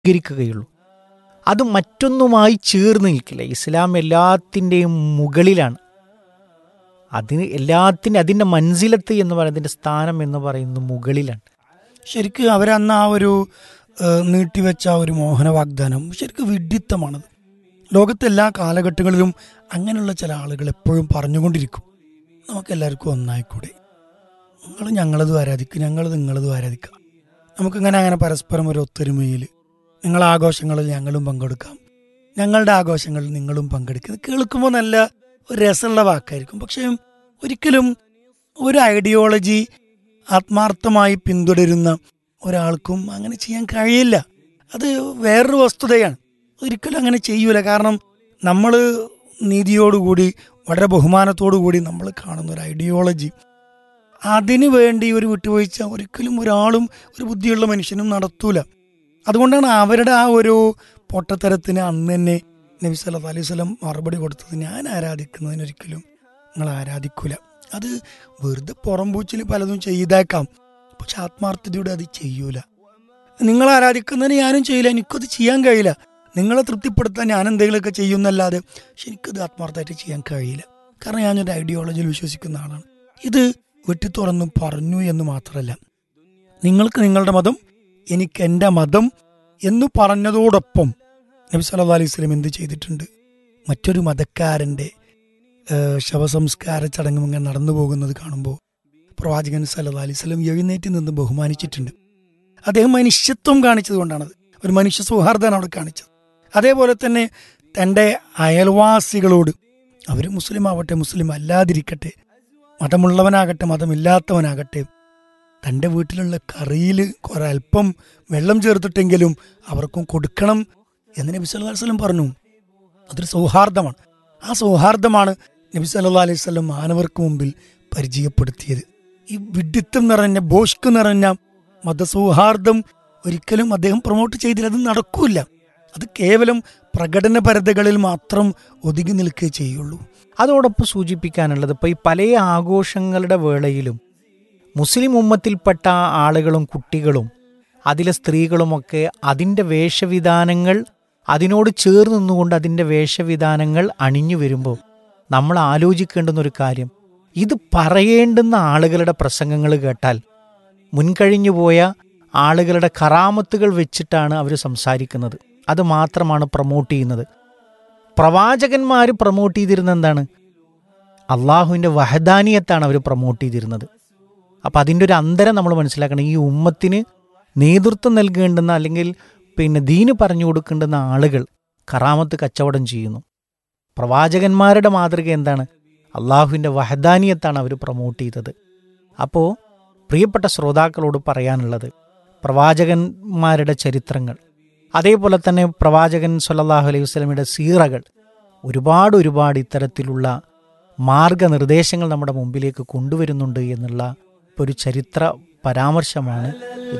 സ്വീകരിക്കുകയുള്ളൂ അത് മറ്റൊന്നുമായി ചേർന്ന് നിൽക്കില്ല ഇസ്ലാം എല്ലാത്തിൻ്റെയും മുകളിലാണ് അതിന് എല്ലാത്തിൻ്റെ അതിൻ്റെ മൻസിലത്ത് എന്ന് പറയുന്നതിൻ്റെ സ്ഥാനം എന്ന് പറയുന്നത് മുകളിലാണ് ശരിക്ക് അവരന്ന് ആ ഒരു ഏഹ്, നീട്ടിവെച്ച ആ ഒരു മോഹന വാഗ്ദാനം ശരിക്കും വിഡിത്തമാണത് ലോകത്തെ എല്ലാ കാലഘട്ടങ്ങളിലും അങ്ങനെയുള്ള ചില ആളുകൾ എപ്പോഴും പറഞ്ഞുകൊണ്ടിരിക്കും നമുക്കെല്ലാവർക്കും ഒന്നായിക്കൂടെ നിങ്ങൾ ഞങ്ങളത് ആരാധിക്കുക ഞങ്ങൾ നിങ്ങളത് ആരാധിക്കാം നമുക്കിങ്ങനെ അങ്ങനെ പരസ്പരം ഒരു ഒത്തൊരുമയിൽ നിങ്ങളെ ആഘോഷങ്ങളിൽ ഞങ്ങളും പങ്കെടുക്കാം ഞങ്ങളുടെ ആഘോഷങ്ങളിൽ നിങ്ങളും പങ്കെടുക്കുക ഇത് കേൾക്കുമ്പോൾ നല്ല ഒരു രസമുള്ള വാക്കായിരിക്കും പക്ഷേ ഒരിക്കലും ഒരു ഐഡിയോളജി ആത്മാർത്ഥമായി പിന്തുടരുന്ന ഒരാൾക്കും അങ്ങനെ ചെയ്യാൻ കഴിയില്ല അത് വേറൊരു വസ്തുതയാണ് ഒരിക്കലും അങ്ങനെ ചെയ്യൂല കാരണം നമ്മൾ നീതിയോടുകൂടി വളരെ ബഹുമാനത്തോടു കൂടി നമ്മൾ കാണുന്ന ഒരു ഐഡിയോളജി അതിനു വേണ്ടി ഒരു വിട്ടുവീഴ്ച ഒരിക്കലും ഒരാളും ഒരു ബുദ്ധിയുള്ള മനുഷ്യനും നടത്തൂല അതുകൊണ്ടാണ് അവരുടെ ആ ഒരു പൊട്ടത്തരത്തിന് അന്ന് തന്നെ നബി സല്ലല്ലാഹു അലൈഹി വസല്ലം മറുപടി കൊടുത്തത് ഞാൻ ആരാധിക്കുന്നതിനൊരിക്കലും നിങ്ങൾ ആരാധിക്കൂല അത് വെറുതെ പുറംപൂച്ചിൽ പലതും ചെയ്തേക്കാം പക്ഷെ ആത്മാർത്ഥതയോടെ അത് ചെയ്യൂല നിങ്ങൾ ആരാധിക്കുന്നതിന് ഞാനും ചെയ്യില്ല എനിക്കത് ചെയ്യാൻ കഴിയില്ല നിങ്ങളെ തൃപ്തിപ്പെടുത്താൻ ഞാൻ എന്തെങ്കിലുമൊക്കെ ചെയ്യുന്നല്ലാതെ പക്ഷെ എനിക്കത് ആത്മാർത്ഥമായിട്ട് ചെയ്യാൻ കഴിയില്ല കാരണം ഞാനൊരു ഐഡിയോളജിയിൽ വിശ്വസിക്കുന്ന ആളാണ് ഇത് വെട്ടി തുറന്നു പറഞ്ഞു എന്ന് മാത്രമല്ല നിങ്ങൾക്ക് നിങ്ങളുടെ മതം എനിക്ക് എൻ്റെ മതം എന്ന് പറഞ്ഞതോടൊപ്പം നബി സല്ലല്ലാഹു അലൈഹി വസല്ലം എന്ത് ചെയ്തിട്ടുണ്ട് മറ്റൊരു മതക്കാരൻ്റെ ഏഹ്, ശവസംസ്കാര ചടങ്ങും ഇങ്ങനെ നടന്നു പോകുന്നത് കാണുമ്പോൾ പ്രവാചകൻ സല്ലല്ലാഹു അലൈഹി വസല്ലം എഴുന്നേറ്റ് നിന്ന് ബഹുമാനിച്ചിട്ടുണ്ട് അദ്ദേഹം മനുഷ്യത്വം കാണിച്ചത് കൊണ്ടാണത് ഒരു മനുഷ്യ സൗഹാർദ്ദമാണ് അവിടെ കാണിച്ചത് അതേപോലെ തന്നെ തൻ്റെ അയൽവാസികളോട് അവർ മുസ്ലിം ആവട്ടെ മുസ്ലിം അല്ലാതിരിക്കട്ടെ മതമുള്ളവനാകട്ടെ മതമില്ലാത്തവനാകട്ടെ തൻ്റെ വീട്ടിലുള്ള കറിയിൽ ഒരല്പം വെള്ളം ചേർത്തിട്ടെങ്കിലും അവർക്കും കൊടുക്കണം എന്ന് നബി സല്ലല്ലാഹു അലൈഹി വസല്ലം പറഞ്ഞു അതൊരു സൗഹാർദ്ദമാണ് ആ സൗഹാർദ്ദമാണ് നബി സല്ലല്ലാഹു അലൈഹി വസല്ലം മാനവർക്ക് മുമ്പിൽ പരിചയപ്പെടുത്തിയത് ഈ വിഡിത്തം നിറഞ്ഞ ബോഷ്ക്ക് നിറഞ്ഞ മതസൗഹാർദ്ദം ഒരിക്കലും അദ്ദേഹം പ്രൊമോട്ട് ചെയ്തില്ല അത് നടക്കൂല അത് കേവലം പ്രകടനപരതകളിൽ മാത്രം ഒതുങ്ങി നിൽക്കുകയേ ചെയ്യുള്ളൂ അതോടൊപ്പം സൂചിപ്പിക്കാനുള്ളത് ഇപ്പോൾ ഈ പല ആഘോഷങ്ങളുടെ വേളയിലും മുസ്ലിം ഉമ്മത്തിൽപ്പെട്ട ആളുകളും കുട്ടികളും അതിലെ സ്ത്രീകളുമൊക്കെ അതിൻ്റെ വേഷവിധാനങ്ങൾ അതിനോട് ചേർന്ന് നിന്നുകൊണ്ട് അതിൻ്റെ വേഷവിധാനങ്ങൾ അണിഞ്ഞു വരുമ്പോൾ നമ്മൾ ആലോചിക്കേണ്ടുന്ന ഒരു കാര്യം ഇത് പറയേണ്ടുന്ന ആളുകളുടെ പ്രസംഗങ്ങൾ കേട്ടാൽ മുൻകഴിഞ്ഞു പോയ ആളുകളുടെ കറാമത്തുകൾ വെച്ചിട്ടാണ് അവർ സംസാരിക്കുന്നത് അത് മാത്രമാണ് പ്രൊമോട്ട് ചെയ്യുന്നത് പ്രവാചകന്മാർ പ്രൊമോട്ട് ചെയ്തിരുന്ന എന്താണ് അള്ളാഹുവിൻ്റെ വഹദാനിയത്താണ് അവർ പ്രൊമോട്ട് ചെയ്തിരുന്നത് അപ്പം അതിൻ്റെ ഒരു അന്തരം നമ്മൾ മനസ്സിലാക്കണം ഈ ഉമ്മത്തിന് നേതൃത്വം നൽകേണ്ടുന്ന അല്ലെങ്കിൽ പിന്നെ ദീന് പറഞ്ഞു കൊടുക്കേണ്ടുന്ന ആളുകൾ കറാമത്ത് കച്ചവടം ചെയ്യുന്നു പ്രവാചകന്മാരുടെ മാതൃക എന്താണ് അള്ളാഹുവിൻ്റെ വഹദാനിയത്താണ് അവർ പ്രൊമോട്ട് ചെയ്തത് അപ്പോൾ പ്രിയപ്പെട്ട ശ്രോതാക്കളോട് പറയാനുള്ളത് പ്രവാചകന്മാരുടെ ചരിത്രങ്ങൾ അതേപോലെ തന്നെ പ്രവാചകൻ സല്ലല്ലാഹു അലൈഹി വസല്ലമയുടെ സീറകൾ ഒരുപാട് ഒരുപാട് ഇത്തരത്തിലുള്ള മാർഗനിർദ്ദേശങ്ങൾ നമ്മുടെ മുമ്പിലേക്ക് കൊണ്ടുവരുന്നുണ്ട് എന്നുള്ള ഒരു ചരിത്ര പരാമർശമാണ്